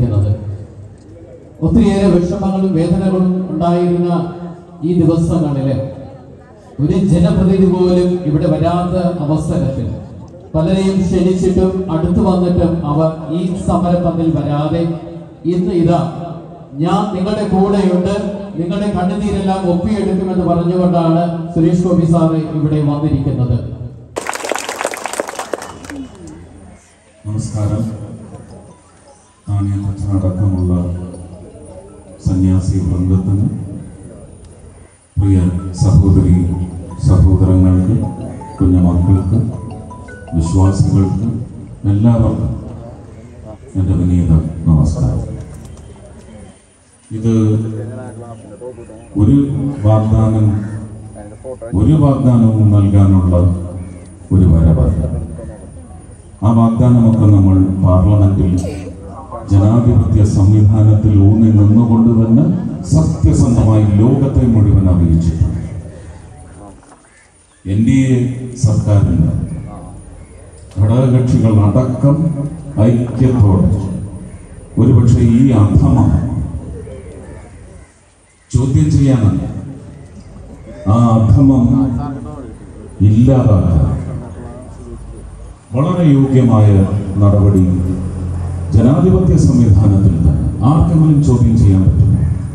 വന്നിരിക്കുന്നത് ഒത്തിരിയേറെ വിഷമങ്ങളും വേദനകളും ഉണ്ടായിരുന്ന ഈ ദിവസങ്ങളിൽ ഒരു ജനപ്രതിനിധി പോലും ഇവിടെ വരാത്ത അവസരത്തിൽ പലരെയും ക്ഷണിച്ചിട്ടും അടുത്തു വന്നിട്ടും അവർ ഈ സമരപ്പന്തൽ വരാതെ ഇന്ന് ഇതാ ഞാൻ നിങ്ങളുടെ കൂടെയുണ്ട് നിങ്ങളുടെ കണ്ണുനീരെല്ലാം ഒപ്പിയെടുക്കുമെന്ന് പറഞ്ഞുകൊണ്ടാണ് സുരേഷ് ഗോപി സാറ് ഇവിടെ വന്നിരിക്കുന്നത് നമസ്കാരം നാണ്യത്തച്ഛനടക്കമുള്ള സന്യാസി വൃന്ദത്തിന് പ്രിയ സഹോദരി സഹോദരങ്ങൾക്ക് കുഞ്ഞുമക്കൾക്ക് വിശ്വാസികൾക്ക് എല്ലാവർക്കും എൻ്റെ വിനീത നമസ്കാരം ഇത് ഒരു വാഗ്ദാനം ഒരു വാഗ്ദാനവും നൽകാനുള്ള ഒരു വരവല്ല ആ വാഗ്ദാനമൊക്കെ നമ്മൾ പാർലമെന്റിൽ ജനാധിപത്യ സംവിധാനത്തിൽ ഊന്നി നിന്നുകൊണ്ട് തന്നെ സത്യസന്ധമായി ലോകത്തെ മുഴുവൻ അറിയിച്ചിട്ടുണ്ട് എൻ ഡി എ സർക്കാരിന് ഘടകകക്ഷികൾ അടക്കം ഐക്യത്തോടെ ഒരുപക്ഷെ ഈ അധമം ചോദ്യം ചെയ്യാനല്ല ആ അധമം ഇല്ലാതാക്കാൻ വളരെ യോഗ്യമായ നടപടി ജനാധിപത്യ സംവിധാനത്തിൽ തന്നെ ആർക്കെങ്കിലും ചോദ്യം ചെയ്യാൻ പറ്റും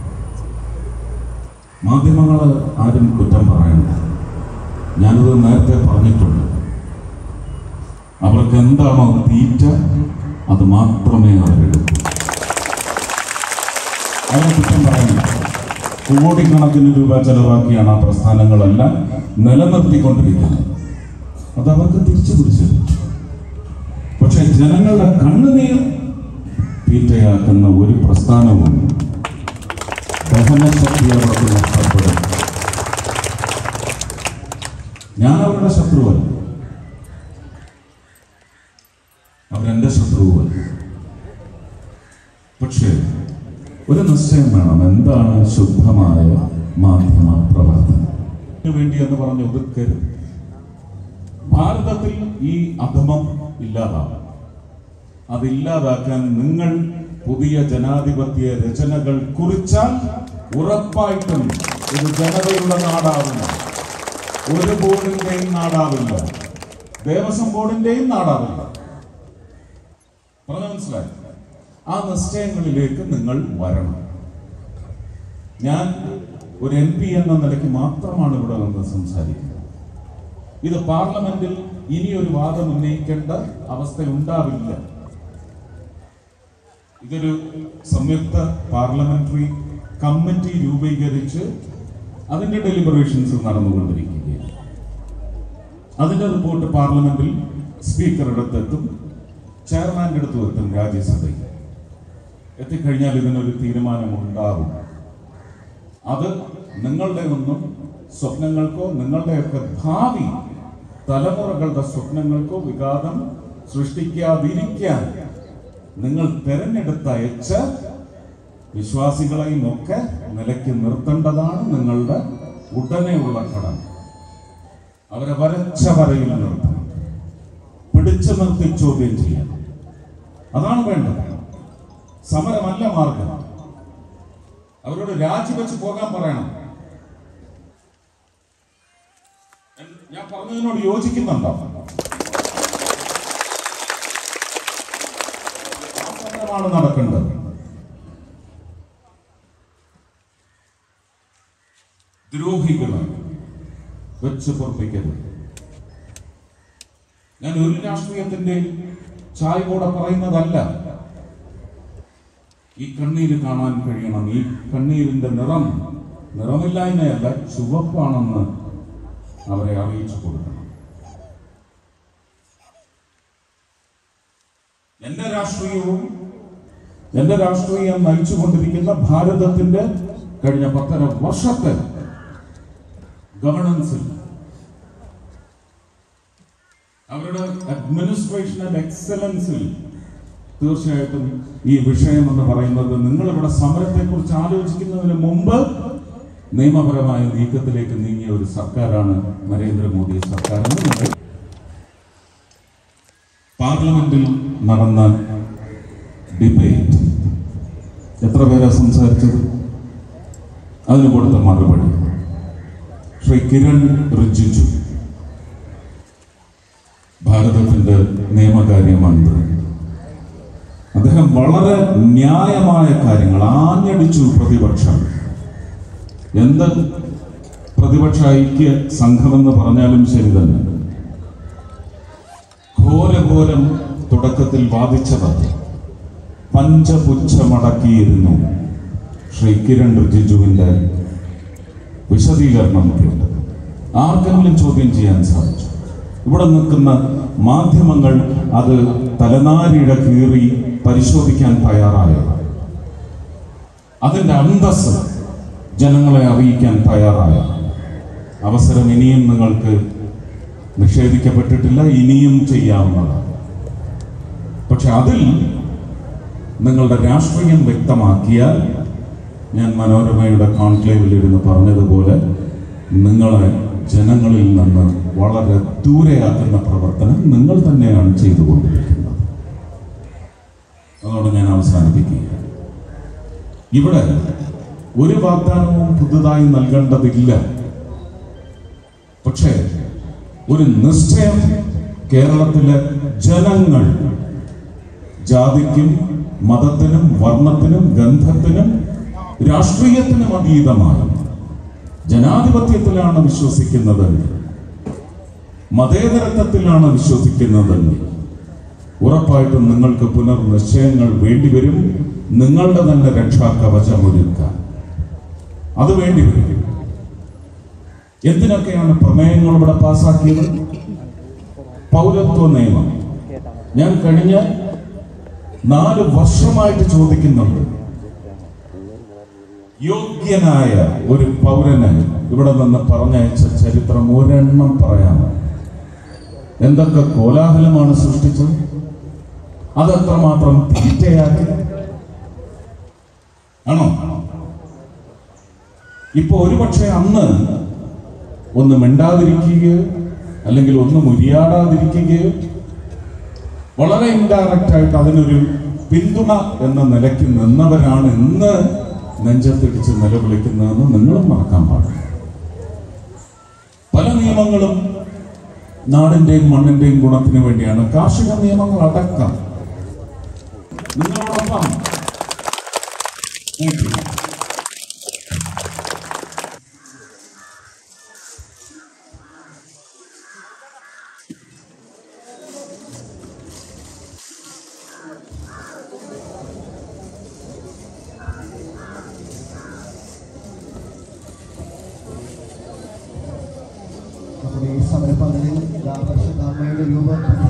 മാധ്യമങ്ങൾ ആരും കുറ്റം പറയണം ഞാനത് നേരത്തെ പറഞ്ഞിട്ടുണ്ട് അവർക്ക് എന്താണോ തീറ്റ അത് മാത്രമേ അവരെടുക്കൂ അവരെ കുറ്റം പറയണം കോടിക്കണക്കിന് രൂപ ചെലവാക്കിയാണ് ആ പ്രസ്ഥാനങ്ങളെല്ലാം നിലനിർത്തിക്കൊണ്ടിരിക്കുന്നത് അത് അവർക്ക് തിരിച്ചു പിടിച്ചത് പക്ഷെ ജനങ്ങളുടെ കണ്ണുനീർ തീറ്റയാക്കുന്ന ഒരു പ്രസ്ഥാനവും ദഹനശക്തി അവർക്ക് നഷ്ടപ്പെടും ഞാൻ അവരുടെ ശത്രുവല്ല അവരെന്റെ ശത്രുവല്ല പക്ഷേ ഒരു നിശ്ചയം വേണം എന്താണ് ശുദ്ധമായ മാധ്യമ പ്രവർത്തനം ഇതിനു വേണ്ടി എന്ന് പറഞ്ഞ് ഒതുക്കരുത് ഭാരതത്തിൽ ഈ അധമം ഇല്ലാതാവും അതില്ലാതാക്കാൻ നിങ്ങൾ പുതിയ ജനാധിപത്യ രചനകൾ കുറിച്ചാൽ ഉറപ്പായിട്ടും ഇത് ജനതയുടെ നാടാവില്ല ഒരു ബോർഡിന്റെയും നാടാവില്ല ദേവസ്വം ബോർഡിന്റെയും നാടാവില്ല പറഞ്ഞു മനസ്സിലായി ആ നിശ്ചയങ്ങളിലേക്ക് നിങ്ങൾ വരണം ഞാൻ ഒരു എം പി എന്ന നിലയ്ക്ക് മാത്രമാണ് ഇവിടെ നിന്ന് സംസാരിക്കുന്നത് ഇത് പാർലമെന്റിൽ ഇനിയൊരു വാദം ഉന്നയിക്കേണ്ട അവസ്ഥ ഉണ്ടാവില്ല ഇതൊരു സംയുക്ത പാർലമെന്ററി കമ്മിറ്റി രൂപീകരിച്ച് അതിന്റെ ഡെലിബറേഷൻസ് നടന്നുകൊണ്ടിരിക്കുകയാണ് അതിന്റെ റിപ്പോർട്ട് പാർലമെന്റിൽ സ്പീക്കറുടെ അടുത്തെത്തും ചെയർമാന്റെ അടുത്തും എത്തും രാജ്യസഭയിൽ എത്തിക്കഴിഞ്ഞാൽ ഇതിനൊരു തീരുമാനം ഉണ്ടാവും അത് നിങ്ങളുടെ ഒന്നും സ്വപ്നങ്ങൾക്കോ നിങ്ങളുടെയൊക്കെ ഭാവി തലമുറകളുടെ സ്വപ്നങ്ങൾക്കോ വിഘാതം സൃഷ്ടിക്കാതിരിക്കാൻ നിങ്ങൾ തെരഞ്ഞെടുത്തയച്ച വിശ്വാസികളെയും ഒക്കെ നിലയ്ക്ക് നിർത്തേണ്ടതാണ് നിങ്ങളുടെ ഉടനെയുള്ള കടമ അവരെ വരച്ച വരയിൽ നിർത്തണം പിടിച്ചു നിർത്തി ചോദ്യം ചെയ്യണം അതാണ് വേണ്ടത് സമരമല്ല മാർഗം അവരോട് രാജിവെച്ച് പോകാൻ പറയണം ഞാൻ പറഞ്ഞതിനോട് യോജിക്കുന്നുണ്ടോ ആ സമരമാണ് നടക്കേണ്ടത് ദ്രോഹികളെ വെച്ച് പൊറപ്പിക്കരുത് ഞാൻ ഒരു രാഷ്ട്രീയത്തിന്റെ ചായ കൂടെ പറയുന്നതല്ല ഈ കണ്ണീര് കാണാൻ കഴിയണം ഈ കണ്ണീരിന്റെ നിറം നിറമില്ലായ്മയല്ല ചുവപ്പാണെന്ന് അവരെ അറിയിച്ചു കൊടുക്കണം എന്റെ രാഷ്ട്രീയവും എന്റെ രാഷ്ട്രീയം നയിച്ചുകൊണ്ടിരിക്കുന്ന ഭാരതത്തിന്റെ കഴിഞ്ഞ പത്തര വർഷത്തെ ഗവർണൻസിൽ അവരുടെ അഡ്മിനിസ്ട്രേഷൻ ആൻഡ് എക്സലൻസിൽ തീർച്ചയായിട്ടും ഈ വിഷയം എന്ന് പറയുന്നത് നിങ്ങൾ ഇവിടെ സമരത്തെക്കുറിച്ച് ആലോചിക്കുന്നതിന് മുമ്പ് നിയമപരമായ നീക്കത്തിലേക്ക് നീങ്ങിയ ഒരു സർക്കാരാണ് നരേന്ദ്രമോദി സർക്കാർ എന്ന് നിങ്ങൾ പാർലമെന്റിൽ നടന്ന ഡിബേറ്റ് എത്ര പേരാ സംസാരിച്ചത് അതിന് കൊടുത്ത മറുപടി ശ്രീ കിരൺ റിജിജു ഭാരതത്തിന്റെ നിയമകാര്യമന്ത്രി അദ്ദേഹം വളരെ ന്യായമായ കാര്യങ്ങൾ ആഞ്ഞടിച്ചു പ്രതിപക്ഷം എന്ത് പ്രതിപക്ഷ ഐക്യ സംഘമെന്ന് പറഞ്ഞാലും ശരി തന്നെ ഘോരഘോരം തുടക്കത്തിൽ വാദിച്ചത് പഞ്ചപുച്ഛമടക്കിയിരുന്നു ശ്രീ കിരൺ റിജിജുവിന്റെ വിശദീകരണം കേട്ടത് ആർക്കെങ്കിലും ചോദ്യം ചെയ്യാൻ സാധിച്ചു ഇവിടെ നിൽക്കുന്ന മാധ്യമങ്ങൾ അത് തലനാരിഴ കീറി പരിശോധിക്കാൻ തയ്യാറായത് അതിന്റെ അന്തസ് ജനങ്ങളെ അറിയിക്കാൻ തയ്യാറായ അവസരം ഇനിയും നിങ്ങൾക്ക് നിഷേധിക്കപ്പെട്ടിട്ടില്ല ഇനിയും ചെയ്യാവുന്നതാണ് പക്ഷെ അതിൽ നിങ്ങളുടെ രാഷ്ട്രീയം വ്യക്തമാക്കിയാൽ ഞാൻ മനോരമയുടെ കോൺക്ലേവിൽ ഇരുന്ന് പറഞ്ഞതുപോലെ നിങ്ങളെ ജനങ്ങളിൽ നിന്ന് വളരെ ദൂരെയാക്കുന്ന പ്രവർത്തനം നിങ്ങൾ തന്നെയാണ് ചെയ്തുകൊണ്ടിരിക്കുന്നത് അതോടെ ഞാൻ അവസാനിപ്പിക്കുക ഇവിടെ ഒരു വാഗ്ദാനവും പുതുതായി നൽകേണ്ടതില്ല പക്ഷേ ഒരു നിശ്ചയം കേരളത്തിലെ ജനങ്ങൾ ജാതിക്കും മതത്തിനും വർണ്ണത്തിനും ഗന്ധത്തിനും രാഷ്ട്രീയത്തിനും അതീതമായി ജനാധിപത്യത്തിലാണ് വിശ്വസിക്കുന്നതെങ്കിൽ മതേതരത്വത്തിലാണ് വിശ്വസിക്കുന്നതെങ്കിൽ ഉറപ്പായിട്ടും നിങ്ങൾക്ക് പുനർനിശ്ചയങ്ങൾ വേണ്ടിവരും നിങ്ങളുടെ തന്നെ രക്ഷാകവചമൊരുക്കാൻ അത് വേണ്ടിവരും എന്തിനൊക്കെയാണ് പ്രമേയങ്ങൾ ഇവിടെ പാസാക്കിയത് പൗരത്വ നിയമം ഞാൻ കഴിഞ്ഞ നാല് വർഷമായിട്ട് ചോദിക്കുന്നുണ്ട് യോഗ്യനായ ഒരു പൗരന് ഇവിടെ നിന്ന് പറഞ്ഞയച്ച ചരിത്രം ഒരെണ്ണം പറയാമോ എന്തൊക്കെ കോലാഹലമാണ് സൃഷ്ടിച്ചത് അതെത്രമാത്രം തീറ്റയാക്കി ആണോ ഇപ്പൊ ഒരുപക്ഷെ അന്ന് ഒന്ന് മിണ്ടാതിരിക്കുകയോ അല്ലെങ്കിൽ ഒന്ന് മുരിയാടാതിരിക്കുകയോ വളരെ ഇൻഡയറക്റ്റ് ആയിട്ട് അതിനൊരു പിന്തുണ എന്ന നിലയ്ക്ക് നിന്നവരാണ് ഇന്ന് നെഞ്ചത്തിടിച്ച് നിലവിളിക്കുന്നതെന്ന് നിങ്ങളും മറക്കാൻ പാടില്ല പല നിയമങ്ങളും നാടിന്റെയും മണ്ണിന്റെയും ഗുണത്തിന് വേണ്ടിയാണ് കാർഷിക നിയമങ്ങൾ അടക്കം നിങ്ങളോടൊപ്പം Thank you. നമ്മുടെ ഈ സമരപ്പന്തലിൽ പരിശുദ്ധ അമ്മയുടെ രൂപം